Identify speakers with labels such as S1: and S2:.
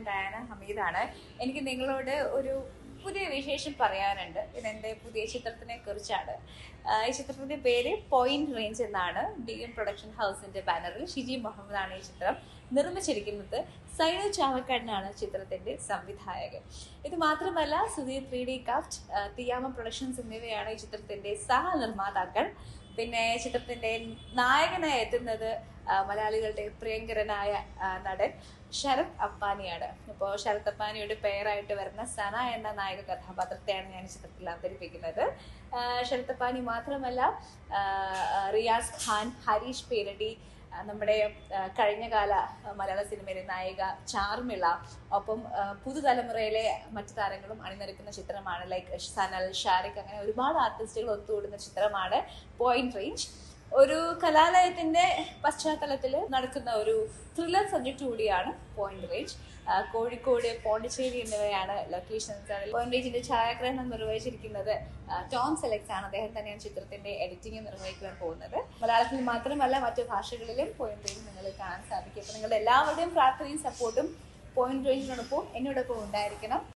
S1: Diana ഹമീദാണ് എനിക്ക് നിങ്ങളോട് ഒരു പുതിയ വിശേഷം പറയാനുണ്ട് ഇതെന്റെ പുതിയ ചിത്രത്തിനെ കുറിച്ചാണ് ആഹ് ഈ ചിത്രത്തിന്റെ പേര് പോയിന്റ് റേഞ്ച് എന്നാണ് ഡി എം പ്രൊഡക്ഷൻ ഹൗസിന്റെ ബാനറിൽ ഷിജി മുഹമ്മദ് ആണ് ഈ ചിത്രം നിർമ്മിച്ചിരിക്കുന്നത് സൈനു ചാവക്കാടിനാണ് ചിത്രത്തിന്റെ സംവിധായകൻ ഇത് മാത്രമല്ല സുധീർ ത്രീ ഡി കാഫ്റ്റ് തിയാമ പ്രൊഡക്ഷൻസ് എന്നിവയാണ് ഈ ചിത്രത്തിന്റെ സഹ നിർമ്മാതാക്കൾ പിന്നെ ചിത്രത്തിന്റെ നായകനായി എത്തുന്നത് ആ, മലയാളികളുടെ പ്രിയങ്കരനായ ആ, നടൻ ശരത് അപ്പാനിയാണ് ഇപ്പോൾ ശരത് അപ്പാനിയുടെ പേരായിട്ട് വരുന്ന സന എന്ന നായക കഥാപാത്രത്തെയാണ് ഞാൻ ഈ ചിത്രത്തിൽ അവതരിപ്പിക്കുന്നത് ആ, ശരത് അപ്പാനി മാത്രമല്ല ആ, ആ, റിയാസ് ഖാൻ ഹരീഷ് പേരടി ആ, നമ്മുടെ ആ, കഴിഞ്ഞകാല ആ, മലയാള സിനിമയിലെ നായിക ചാർമിള ഒപ്പം ആ, പുതുതലമുറയിലെ മറ്റു താരങ്ങളും അണിനിരക്കുന്ന ചിത്രമാണ് ലൈക്ക് സനൽ ഷാരിഖ് അങ്ങനെ ഒരുപാട് ആർട്ടിസ്റ്റുകൾ ഒത്തുകൂടുന്ന ചിത്രമാണ് പോയിന്റ് റേഞ്ച് ഒരു കലാലയത്തിന്റെ പശ്ചാത്തലത്തിൽ നടക്കുന്ന ഒരു ത്രില്ലർ സബ്ജക്റ്റ് കൂടിയാണ് പോയിന്റ് റേഞ്ച് ആ, കോഴിക്കോട് പോണ്ടിച്ചേരി എന്നിവയാണ് ലൊക്കേഷൻസ് പോയിന്റ് റേഞ്ചിന്റെ ഛായാഗ്രഹണം നിർവഹിച്ചിരിക്കുന്നത് ആ, ടോം സെലക്സ് ആണ് അദ്ദേഹം തന്നെയാണ് ചിത്രത്തിന്റെ എഡിറ്റിംഗ് നിർവഹിക്കുവാൻ പോകുന്നത് മലയാളത്തിൽ മാത്രമല്ല മറ്റു ഭാഷകളിലും പോയിന്റ് റേഞ്ച് നിങ്ങൾ കാണാൻ സാധിക്കും അപ്പോൾ നിങ്ങളുടെ എല്ലാവരുടെയും പ്രാർത്ഥനയും സപ്പോർട്ടും പോയിന്റ് റേഞ്ചിനോടൊപ്പം എന്നോടൊപ്പം ഉണ്ടായിരിക്കണം